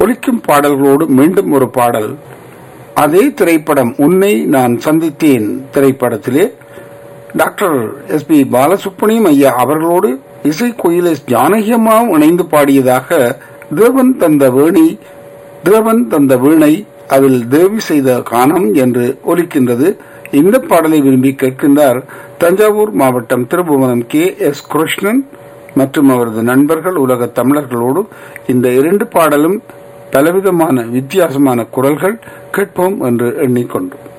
ஒலிக்கும் பாடல்களோடு மீண்டும் ஒரு பாடல் அதே திரைப்படம் உன்னை நான் சந்தித்தேன் திரைப்படத்திலே டாக்டர் எஸ் பி பாலசுப்ரமணியம் ஐயா அவர்களோடு இசை கோயில் எஸ் ஜானகியம்மாவும் இணைந்து பாடியதாக தேவன் தந்த வேணி தேவன் தந்த வீணை அதில் தேவி செய்த கானம் என்று ஒலிக்கின்றது இந்த பாடலை விரும்பி கேட்கின்றார் தஞ்சாவூர் மாவட்டம் திருபுவனம் கே எஸ் கிருஷ்ணன் மற்றும் அவரது நண்பர்கள் உலக தமிழர்களோடு இந்த இரண்டு பாடலும் பலவிதமான வித்தியாசமான குரல்கள் கேட்போம் என்று எண்ணிக்கொண்டோம்